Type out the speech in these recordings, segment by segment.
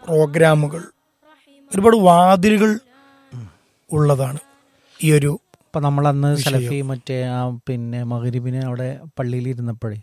പ്രോഗ്രാമുകൾ ഒരുപാട് വാതിലുകൾ ഉള്ളതാണ് ഈ ഒരു ഇപ്പൊ നമ്മളന്ന് സലഫി മറ്റേ ആ പിന്നെ മകരിബിന് അവിടെ പള്ളിയിൽ ഇരുന്നപ്പോഴേ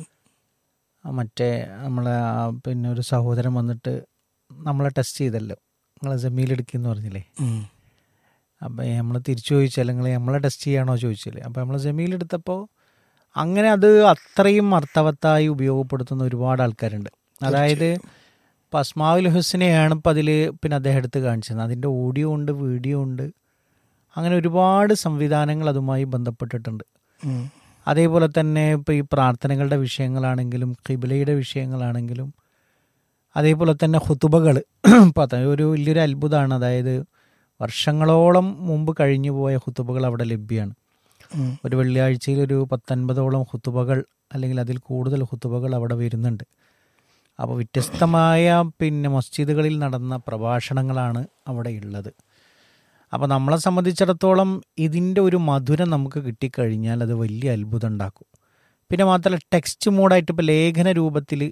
ആ മറ്റേ നമ്മളെ ആ പിന്നെ ഒരു സഹോദരൻ വന്നിട്ട് നമ്മളെ ടെസ്റ്റ് ചെയ്തല്ലോ നിങ്ങളെ ജമീലെടുക്കെന്ന് പറഞ്ഞില്ലേ ഉം. അപ്പം നമ്മൾ തിരിച്ചു ചോദിച്ചാൽ നിങ്ങൾ നമ്മളെ ടെസ്റ്റ് ചെയ്യാണോ ചോദിച്ചില്ലേ അപ്പം നമ്മൾ ജമീലെടുത്തപ്പോൾ അങ്ങനെ അത് അത്രയും അർത്ഥവത്തായി ഉപയോഗപ്പെടുത്തുന്ന ഒരുപാട് ആൾക്കാരുണ്ട് അതായത് ഇപ്പം അസ്മാവുൽ ഹുസിനെയാണ് ഇപ്പം അതിൽ പിന്നെ അദ്ദേഹം എടുത്ത് കാണിച്ചത് അതിൻ്റെ ഓഡിയോ ഉണ്ട് വീഡിയോ ഉണ്ട് അങ്ങനെ ഒരുപാട് സംവിധാനങ്ങൾ അതുമായി ബന്ധപ്പെട്ടിട്ടുണ്ട് ഉം. അതേപോലെ തന്നെ ഇപ്പോൾ ഈ പ്രാർത്ഥനകളുടെ വിഷയങ്ങളാണെങ്കിലും കിബിലയുടെ വിഷയങ്ങളാണെങ്കിലും അതേപോലെ തന്നെ ഹുത്തുബകൾ ഇപ്പം അത് ഒരു വലിയൊരു അത്ഭുതമാണ് അതായത് വർഷങ്ങളോളം മുമ്പ് കഴിഞ്ഞു പോയ ഹുത്തുബകൾ അവിടെ ലഭ്യമാണ് ഉം. ഒരു വെള്ളിയാഴ്ചയിൽ ഒരു പത്തൊൻപതോളം ഹുത്തുബകൾ അല്ലെങ്കിൽ അതിൽ കൂടുതൽ ഹുത്തുബകൾ അവിടെ വരുന്നുണ്ട് അപ്പോൾ വ്യത്യസ്തമായ പിന്നെ മസ്ജിദുകളിൽ നടന്ന പ്രഭാഷണങ്ങളാണ് അവിടെ ഉള്ളത് അപ്പോൾ നമ്മളെ സംബന്ധിച്ചിടത്തോളം ഇതിൻ്റെ ഒരു മധുരം നമുക്ക് കിട്ടിക്കഴിഞ്ഞാൽ അത് വലിയ അത്ഭുതം ഉണ്ടാക്കും പിന്നെ മാത്രമല്ല ടെക്സ്റ്റ് മോഡായിട്ട് ഇപ്പോൾ ലേഖന രൂപത്തിൽ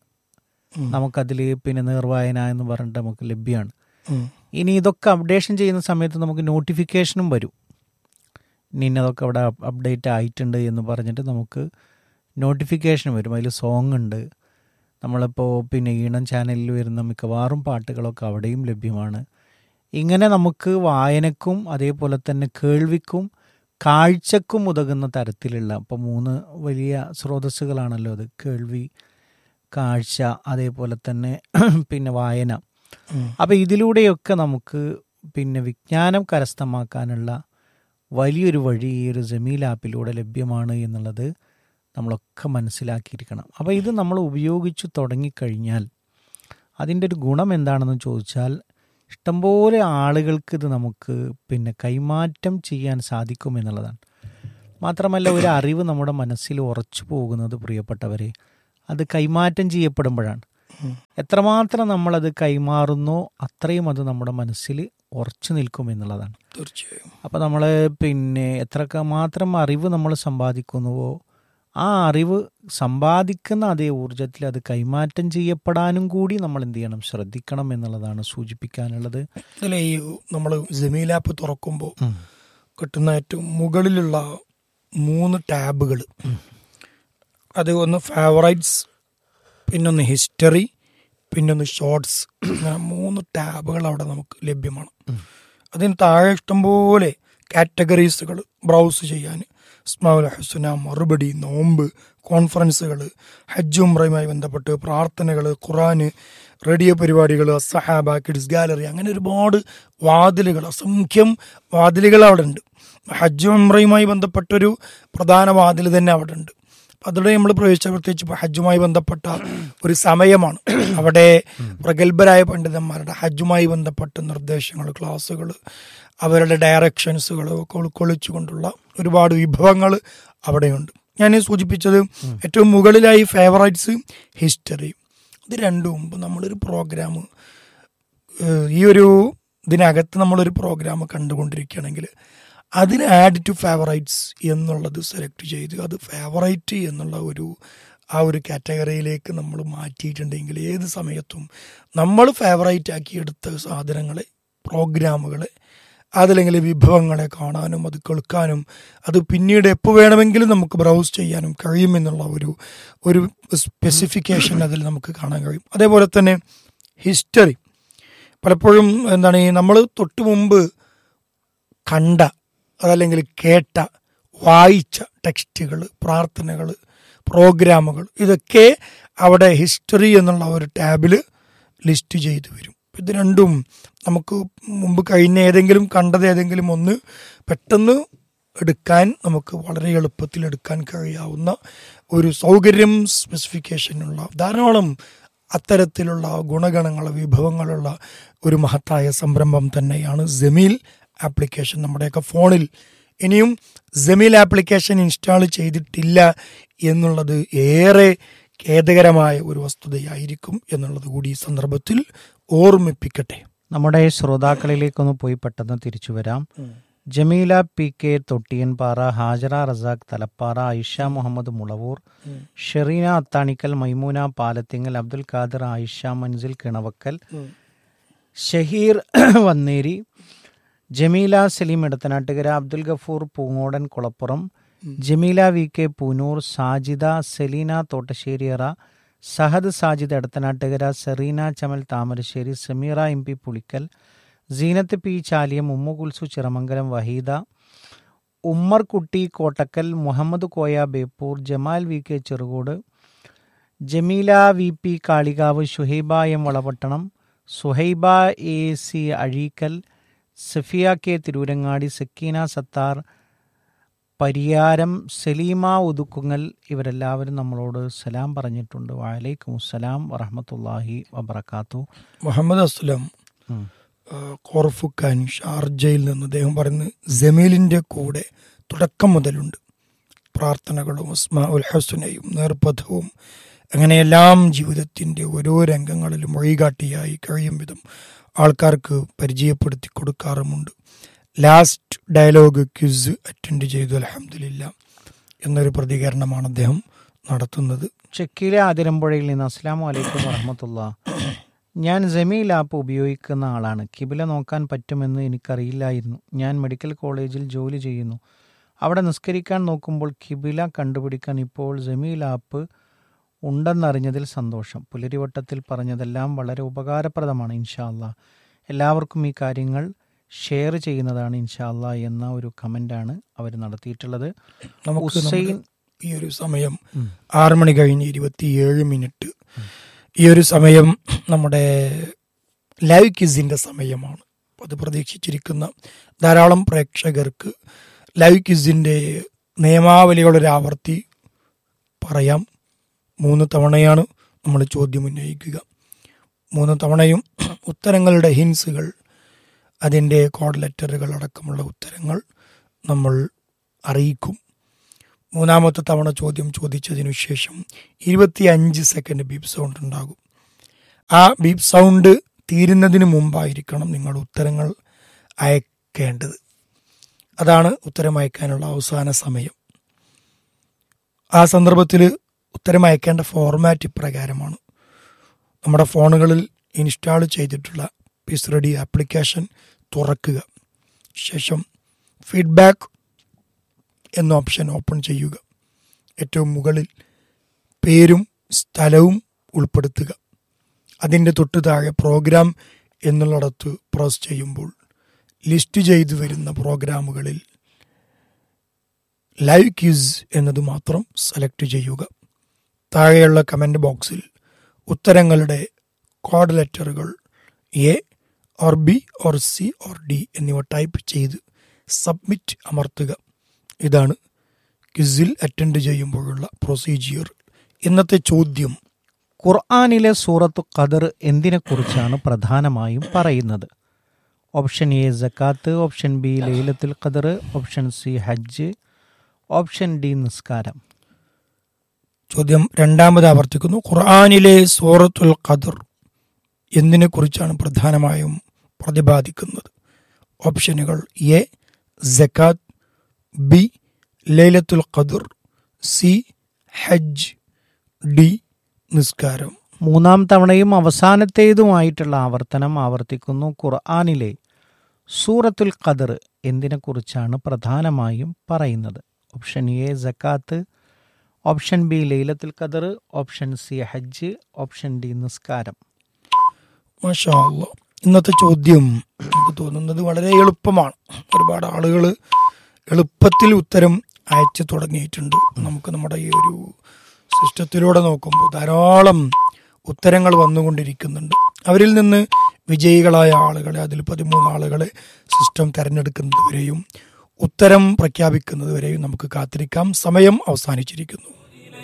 ഉം. നമുക്കതിൽ പിന്നെ നേർവായന എന്ന് പറഞ്ഞിട്ട് നമുക്ക് ലഭ്യമാണ് ഉം. ഇനി ഇതൊക്കെ അപ്ഡേഷൻ ചെയ്യുന്ന സമയത്ത് നമുക്ക് നോട്ടിഫിക്കേഷനും വരും ഇനി ഇന്നതൊക്കെ അവിടെ അപ്ഡേറ്റ് ആയിട്ടുണ്ട് എന്ന് പറഞ്ഞിട്ട് നമുക്ക് നോട്ടിഫിക്കേഷൻ വരും അതിൽ സോങ് ഉണ്ട് നമ്മളിപ്പോൾ പിന്നെ ഈണം ചാനലിൽ വരുന്ന മിക്കവാറും പാട്ടുകളൊക്കെ അവിടെയും ലഭ്യമാണ് ഇങ്ങനെ നമുക്ക് വായനക്കും അതേപോലെ തന്നെ കേൾവിക്കും കാഴ്ചക്കും ഉതകുന്ന തരത്തിലുള്ള ഇപ്പോൾ മൂന്ന് വലിയ സ്രോതസ്സുകളാണല്ലോ അത് കേൾവി കാഴ്ച അതേപോലെ തന്നെ പിന്നെ വായന ഉം. അപ്പോൾ ഇതിലൂടെയൊക്കെ നമുക്ക് പിന്നെ വിജ്ഞാനം കരസ്ഥമാക്കാനുള്ള വലിയൊരു വഴി ഈ ഒരു ജമീൽ ആപ്പിലൂടെ ലഭ്യമാണ് എന്നുള്ളത് നമ്മളൊക്കെ മനസ്സിലാക്കിയിരിക്കണം അപ്പോൾ ഇത് നമ്മൾ ഉപയോഗിച്ചു തുടങ്ങിക്കഴിഞ്ഞാൽ അതിൻ്റെ ഒരു ഗുണം എന്താണെന്ന് ചോദിച്ചാൽ ഇഷ്ടംപോലെ ആളുകൾക്ക് ഇത് നമുക്ക് പിന്നെ കൈമാറ്റം ചെയ്യാൻ സാധിക്കും എന്നുള്ളതാണ് മാത്രമല്ല ഒരു അറിവ് നമ്മുടെ മനസ്സിൽ ഉറച്ചു പോകുന്നത് പ്രിയപ്പെട്ടവരെ അത് കൈമാറ്റം ചെയ്യപ്പെടുമ്പോഴാണ് ഉം. എത്രമാത്രം നമ്മളത് കൈമാറുന്നോ അത്രയും അത് നമ്മുടെ മനസ്സിൽ ഉറച്ചു നിൽക്കും എന്നുള്ളതാണ് തീർച്ചയായും അപ്പോൾ നമ്മൾ പിന്നെ എത്രക്ക് മാത്രം അറിവ് നമ്മൾ സമ്പാദിക്കുന്നുവോ ആ അറിവ് സമ്പാദിക്കുന്ന അതേ ഊർജത്തിൽ അത് കൈമാറ്റം ചെയ്യപ്പെടാനും കൂടി നമ്മൾ എന്ത് ചെയ്യണം ശ്രദ്ധിക്കണം എന്നുള്ളതാണ് സൂചിപ്പിക്കാനുള്ളത് ഇതിലെ ഈ നമ്മൾ ജമീൽ ആപ്പ് തുറക്കുമ്പോൾ കിട്ടുന്ന ഏറ്റവും മുകളിലുള്ള മൂന്ന് ടാബുകൾ അത് ഒന്ന് ഫേവറൈറ്റ്സ് പിന്നൊന്ന് ഹിസ്റ്ററി പിന്നൊന്ന് ഷോർട്സ് അങ്ങനെ മൂന്ന് ടാബുകൾ അവിടെ നമുക്ക് ലഭ്യമാണ് അതിന് താഴെ ഇഷ്ടംപോലെ കാറ്റഗറീസുകൾ ബ്രൗസ് ചെയ്യാൻ ഇസ്മാഉൽ ഹുസന മറുപടി നോമ്പ് കോൺഫറൻസുകൾ ഹജ്ജ് ഉംറയുമായി ബന്ധപ്പെട്ട് പ്രാർത്ഥനകൾ ഖുറാന് റേഡിയോ പരിപാടികൾ സഹാബ കിഡ്സ് ഗാലറി അങ്ങനെ ഒരുപാട് വാതിലുകൾ അസംഖ്യം വാതിലുകൾ അവിടെ ഉണ്ട് ഹജ്ജ് ഉംറയുമായി ബന്ധപ്പെട്ടൊരു പ്രധാന വാതിൽ തന്നെ അവിടെ ഉണ്ട് അപ്പൊ അതിലൂടെ നമ്മൾ പ്രവേശിച്ച പ്രത്യേകിച്ച് ഇപ്പൊ ഹജ്ജുമായി ബന്ധപ്പെട്ട ഒരു സമയമാണ് അവിടെ പ്രഗത്ഭരായ പണ്ഡിതന്മാരുടെ ഹജ്ജുമായി ബന്ധപ്പെട്ട നിർദ്ദേശങ്ങൾ ക്ലാസ്സുകൾ അവരുടെ ഡയറക്ഷൻസുകൾ ഒക്കെ ഉൾക്കൊള്ളിച്ചുകൊണ്ടുള്ള ഒരുപാട് വിഭവങ്ങൾ അവിടെയുണ്ട് ഞാൻ ഈ സൂചിപ്പിച്ചത് ഏറ്റവും മുകളിലായി ഫേവറൈറ്റ്സ് ഹിസ്റ്ററി ഇത് രണ്ടും മുമ്പ് നമ്മളൊരു പ്രോഗ്രാം ഈ ഒരു ഇതിനകത്ത് നമ്മളൊരു പ്രോഗ്രാം കണ്ടുകൊണ്ടിരിക്കുകയാണെങ്കിൽ അതിന് ആഡ് ടു ഫേവറൈറ്റ്സ് എന്നുള്ളത് സെലക്ട് ചെയ്ത് അത് ഫേവറൈറ്റ് എന്നുള്ള ഒരു ആ ഒരു കാറ്റഗറിയിലേക്ക് നമ്മൾ മാറ്റിയിട്ടുണ്ടെങ്കിൽ ഏത് സമയത്തും നമ്മൾ ഫേവറൈറ്റ് ആക്കി എടുത്ത സാധനങ്ങളെ പ്രോഗ്രാമുകളെ അതല്ലെങ്കിൽ വിഭവങ്ങളെ കാണാനും അത് കേൾക്കാനും അത് പിന്നീട് എപ്പോൾ വേണമെങ്കിലും നമുക്ക് ബ്രൗസ് ചെയ്യാനും കഴിയുമെന്നുള്ള ഒരു ഒരു സ്പെസിഫിക്കേഷൻ അതിൽ നമുക്ക് കാണാൻ കഴിയും അതേപോലെ തന്നെ ഹിസ്റ്ററി പലപ്പോഴും എന്താണ് ഈ നമ്മൾ തൊട്ട് മുമ്പ് കണ്ട അതല്ലെങ്കിൽ കേട്ട വായിച്ച ടെക്സ്റ്റുകൾ പ്രാർത്ഥനകൾ പ്രോഗ്രാമുകൾ ഇതൊക്കെ അവിടെ ഹിസ്റ്ററി എന്നുള്ള ഒരു ടാബിൽ ലിസ്റ്റ് ചെയ്തു വരും ഇത് രണ്ടും നമുക്ക് മുമ്പ് കഴിഞ്ഞ ഏതെങ്കിലും കണ്ടത് ഏതെങ്കിലും ഒന്ന് പെട്ടെന്ന് എടുക്കാൻ നമുക്ക് വളരെ എളുപ്പത്തിൽ എടുക്കാൻ കഴിയാവുന്ന ഒരു സൗകര്യം സ്പെസിഫിക്കേഷനുള്ള ധാരാളം അത്തരത്തിലുള്ള ഗുണഗണങ്ങൾ വിഭവങ്ങളുള്ള ഒരു മഹത്തായ സംരംഭം തന്നെയാണ് ജമീൽ ആപ്ലിക്കേഷൻ നമ്മുടെയൊക്കെ ഫോണിൽ ഇനിയും ജമീൽ ആപ്ലിക്കേഷൻ ഇൻസ്റ്റാൾ ചെയ്തിട്ടില്ല എന്നുള്ളത് ഏറെ ഖേദകരമായ ഒരു വസ്തുതയായിരിക്കും എന്നുള്ളത് കൂടി ഈ സന്ദർഭത്തിൽ ഓർമ്മിപ്പിക്കട്ടെ നമ്മുടെ ശ്രോതാക്കളിലേക്കൊന്ന് പോയി പെട്ടെന്ന് തിരിച്ചു വരാം Jameela P K Thottiyanpara Hajara Razak Thalappara Aisha Muhammad Mulavoor Shereena Athanikkal Maimoona Palathingal Abdul Khader Ayisha Manzil Kinavakkal Shaheer Vanneri Jameela Saleem Edathanattukara Abdul Gafoor Poongodan Kulappuram Jameela V K Poonoor Sajida Seleena Thottasseriyara Sahad Sajid Edathanattukara Sereena Chamal Thamarassery Sameera M P Pulikkal Seenath P Chaliyam Ummu Kulsu Chiramangalam Waheeda Ummer Kutty Kottakkal Muhammad Koya Beypore Jamal V K Cherukode Jameela V P Kalikavu Shuhaiba M Valapattanam Suhaiba A C Azhikkal Safiya K Tirurangadi Sakeena Sathar Pariyaram Saleema Uthukkungal ഇവരെല്ലാവരും നമ്മളോട് സലാം പറഞ്ഞിട്ടുണ്ട് വലൈക്കും അസ്സലാം വറഹമത്തല്ലാഹി വബർക്കാത്തു മുഹമ്മദ് അസ്ലം കോർഫുഖാൻ ഷാർജയിൽ നിന്ന് അദ്ദേഹം പറയുന്നത് ജമീലിന്റെ കൂടെ തുടക്കം മുതലുണ്ട് പ്രാർത്ഥനകളും ഉസ്മാ ഉൽ ഹസുനയും നേർപഥവും അങ്ങനെയെല്ലാം ജീവിതത്തിന്റെ ഓരോ രംഗങ്ങളിലും വഴികാട്ടിയായി കഴിയും വിധം ആൾക്കാർക്ക് പരിചയപ്പെടുത്തി കൊടുക്കാറുമുണ്ട് ലാസ്റ്റ് ഡയലോഗ് ക്വിസ് അറ്റൻഡ് ചെയ്തു അലഹമില്ല എന്നൊരു പ്രതികരണമാണ് അദ്ദേഹം നടത്തുന്നത് ചെക്കിലെ ആതിരമ്പുഴയിൽ നിന്ന് അസ്സാം വലൈക്കും വറഹമത്തുള്ള ഞാൻ ജമീൽ ആപ്പ് ഉപയോഗിക്കുന്ന ആളാണ് കിബില നോക്കാൻ പറ്റുമെന്ന് എനിക്കറിയില്ലായിരുന്നു ഞാൻ മെഡിക്കൽ കോളേജിൽ ജോലി ചെയ്യുന്നു അവിടെ നിസ്കരിക്കാൻ നോക്കുമ്പോൾ കിബില കണ്ടുപിടിക്കാൻ ഇപ്പോൾ ജമീൽ ആപ്പ് ഉണ്ടെന്നറിഞ്ഞതിൽ സന്തോഷം പുലരിവട്ടത്തിൽ പറഞ്ഞതെല്ലാം വളരെ ഉപകാരപ്രദമാണ് ഇൻഷാല്ല എല്ലാവർക്കും ഈ കാര്യങ്ങൾ ഷെയർ ചെയ്യുന്നതാണ് ഇൻഷാല്ല എന്ന ഒരു കമൻ്റാണ് അവർ നടത്തിയിട്ടുള്ളത് നമുക്ക് ഹുസൈൻ നമ്മുടെ ഈ ഒരു സമയം ആറ് മണി കഴിഞ്ഞ് ഇരുപത്തിയേഴ് മിനിറ്റ് ഈ ഒരു സമയം നമ്മുടെ ലൈവ് ക്വിസിന്റെ സമയമാണ് അത് പ്രതീക്ഷിച്ചിരിക്കുന്ന ധാരാളം പ്രേക്ഷകർക്ക് ലൈവ് ക്വിസിന്റെ നിയമാവലികളൊരു ആവർത്തി പറയാം മൂന്ന് തവണയാണ് നമ്മൾ ചോദ്യം ഉന്നയിക്കുക മൂന്ന് തവണയും ഉത്തരങ്ങളുടെ ഹിൻസുകൾ അതിൻ്റെ കോഡ് ലെറ്ററുകൾ അടക്കമുള്ള ഉത്തരങ്ങൾ നമ്മൾ അറിയിക്കും മൂന്നാമത്തെ തവണ ചോദ്യം ചോദിച്ചതിനു ശേഷം ഇരുപത്തിയഞ്ച് സെക്കൻഡ് ബീപ്പ് സൗണ്ട് ഉണ്ടാകും ആ ബീപ്പ് സൗണ്ട് തീരുന്നതിന് മുമ്പായിരിക്കണം നിങ്ങൾ ഉത്തരങ്ങൾ അയക്കേണ്ടത് അതാണ് ഉത്തരം അയക്കാനുള്ള അവസാന സമയം ആ സന്ദർഭത്തിൽ ഉത്തരം അയക്കേണ്ട ഫോർമാറ്റ് ഇപ്രകാരമാണ് നമ്മുടെ ഫോണുകളിൽ ഇൻസ്റ്റാൾ ചെയ്തിട്ടുള്ള പിസ് റെഡി ആപ്ലിക്കേഷൻ തുറക്കുക ശേഷം ഫീഡ്ബാക്ക് എന്ന ഓപ്ഷൻ ഓപ്പൺ ചെയ്യുക ഏറ്റവും മുകളിൽ പേരും സ്ഥലവും ഉൾപ്പെടുത്തുക അതിൻ്റെ തൊട്ട് താഴെ പ്രോഗ്രാം എന്നുള്ളിടത്ത് പ്രസ് ചെയ്യുമ്പോൾ ലിസ്റ്റ് ചെയ്തു വരുന്ന പ്രോഗ്രാമുകളിൽ ലൈവ് ക്യൂസ് എന്നത് മാത്രം സെലക്ട് ചെയ്യുക താഴെയുള്ള കമൻറ്റ് ബോക്സിൽ ഉത്തരങ്ങളുടെ കോഡ് ലെറ്ററുകൾ A or B or C or D എന്നിവ ടൈപ്പ് ചെയ്ത് സബ്മിറ്റ് അമർത്തുക ഇതാണ് ക്വിസിൽ അറ്റൻഡ് ചെയ്യുമ്പോഴുള്ള പ്രൊസീജിയർ ഇന്നത്തെ ചോദ്യം ഖുർആാനിലെ സൂറത്തു ഖദർ എന്തിനെക്കുറിച്ചാണ് പ്രധാനമായും പറയുന്നത് ഓപ്ഷൻ എ ജക്കാത്ത് ഓപ്ഷൻ ബി ലൈലത്തുൽ ഖദർ ഓപ്ഷൻ സി ഹജ്ജ് ഓപ്ഷൻ ഡി നിസ്കാരം ചോദ്യം രണ്ടാമത് ആവർത്തിക്കുന്നു ഖുർആാനിലെ സൂറത്തുൽ ഖദർ എന്തിനെ കുറിച്ചാണ് പ്രധാനമായും പ്രതിപാദിക്കുന്നത് ഓപ്ഷനുകൾ എ ജക്കാത്ത് ബി ലൈലത്തുൽ ഖദർ സി ഹജ്ജ് ഡി നിസ്കാരം മൂന്നാം തവണയും അവസാനത്തേതുമായിട്ടുള്ള ആവർത്തനം ആവർത്തിക്കുന്നു ഖുർആാനിലെ സൂറത്തുൽ ഖദർ എന്തിനെക്കുറിച്ചാണ് പ്രധാനമായും പറയുന്നത് ഓപ്ഷൻ എ ജക്കാത്ത് ഓപ്ഷൻ ബി ലൈലത്തുൽ ഖദർ ഓപ്ഷൻ സി ഹജ്ജ് ഓപ്ഷൻ ഡി നിസ്കാരം മാഷാ അല്ലാ. ഇന്നത്തെ ചോദ്യം എനിക്ക് തോന്നുന്നത് വളരെ എളുപ്പമാണ് ഒരുപാട് ആളുകൾ എളുപ്പത്തിൽ ഉത്തരം അയച്ചു തുടങ്ങിയിട്ടുണ്ട് നമുക്ക് നമ്മുടെ ഈ ഒരു സിസ്റ്റത്തിലൂടെ നോക്കുമ്പോൾ ധാരാളം ഉത്തരങ്ങൾ വന്നുകൊണ്ടിരിക്കുന്നുണ്ട് അവരിൽ നിന്ന് വിജയികളായ ആളുകളെ അതിൽ പതിമൂന്ന് ആളുകളെ സിസ്റ്റം തിരഞ്ഞെടുക്കുന്നതുവരെയും ഉത്തരം പ്രഖ്യാപിക്കുന്നതുവരെയും നമുക്ക് കാത്തിരിക്കാം സമയം അവസാനിച്ചിരിക്കുന്നു